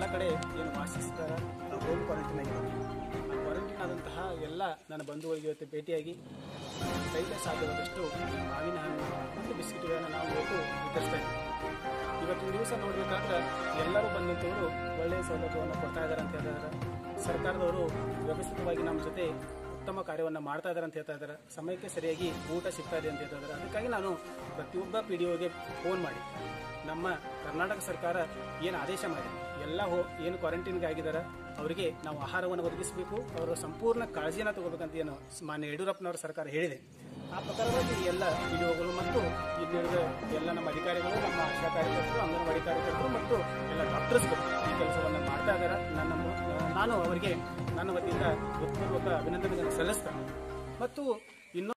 ಎಲ್ಲ ಕಡೆ ಏನು ವಾಸಿಸ್ತಾರೆ ಹೋಮ್ ಕ್ವಾರಂಟೈನ್ ಆಗಿದ್ದಾರೆ ಆ ಕ್ವಾರಂಟೈನ್ ಆದಂತಹ ಎಲ್ಲ ನನ್ನ ಬಂಧುಗಳಿಗೆ ಇವತ್ತು ಭೇಟಿಯಾಗಿ ಕೈಗೆ ಸಾಧ್ಯವಾದಷ್ಟು ಮಾವಿನ ಹಣ್ಣು ಮತ್ತು ಬಿಸ್ಕಿಟ್ಗಳನ್ನು ನಾವು ಇವತ್ತು ವಿತರಿಸ್ತಾ ಇದ್ದೀವಿ ಇವತ್ತಿನ ದಿವಸ ನೋಡಬೇಕಾದ್ರೆ ಎಲ್ಲರೂ ಬಂದಂಥವರು ಒಳ್ಳೆಯ ಸೌಲಭ್ಯವನ್ನು ಕೊಡ್ತಾ ಇದ್ದಾರೆ ಅಂತ ಹೇಳಿದ್ದಾರೆ ಸರ್ಕಾರದವರು ವ್ಯವಸ್ಥಿತವಾಗಿ ನಮ್ಮ ಜೊತೆ ಉತ್ತಮ ಕಾರ್ಯವನ್ನು ಮಾಡ್ತಾ ಇದ್ದಾರೆ ಅಂತ ಹೇಳ್ತಾ ಇದ್ದಾರೆ ಸಮಯಕ್ಕೆ ಸರಿಯಾಗಿ ಊಟ ಸಿಗ್ತಾ ಇದೆ ಅಂತ ಹೇಳ್ತಾ ಇದ್ದಾರೆ ಅದಕ್ಕಾಗಿ ನಾನು ಪ್ರತಿಯೊಬ್ಬ ಪಿ ಡಿ ಒಗೆ ಫೋನ್ ಮಾಡಿ ನಮ್ಮ ಕರ್ನಾಟಕ ಸರ್ಕಾರ ಏನು ಆದೇಶ ಮಾಡಿ ಎಲ್ಲ ಹೋ ಏನು ಕ್ವಾರಂಟೈನ್ಗೆ ಆಗಿದ್ದಾರೆ ಅವರಿಗೆ ನಾವು ಆಹಾರವನ್ನು ಒದಗಿಸಬೇಕು ಅವರ ಸಂಪೂರ್ಣ ಕಾಳಜಿಯನ್ನು ತಗೋಬೇಕಂತ ಏನು ಮಾನ್ಯ ಯಡಿಯೂರಪ್ಪನವರ ಸರ್ಕಾರ ಹೇಳಿದೆ ಆ ಪ್ರಕಾರವಾಗಿ ಎಲ್ಲ ವಿಡಿಯೋಗಳು ಮತ್ತು ಇನ್ನುಳಿದ ಎಲ್ಲ ನಮ್ಮ ಅಧಿಕಾರಿಗಳು ನಮ್ಮ ಆಶಾ ಕಾರ್ಯಕರ್ತರು ಅಂಗನವಾಡಿ ಕಾರ್ಯಕರ್ತರು ಮತ್ತು ಎಲ್ಲ ಡಾಕ್ಟರ್ಸ್ಗಳು ಈ ಕೆಲಸವನ್ನು ಮಾಡ್ತಾ ಇದ್ದಾರೆ ನನ್ನ ಮು- ನಾನು ಅವರಿಗೆ ನನ್ನ ವತಿಯಿಂದ ಹೃತ್ಪೂರ್ವಕ ಅಭಿನಂದನೆಗಳನ್ನು ಸಲ್ಲಿಸ್ತೇನೆ ಮತ್ತು ಇನ್ನೂ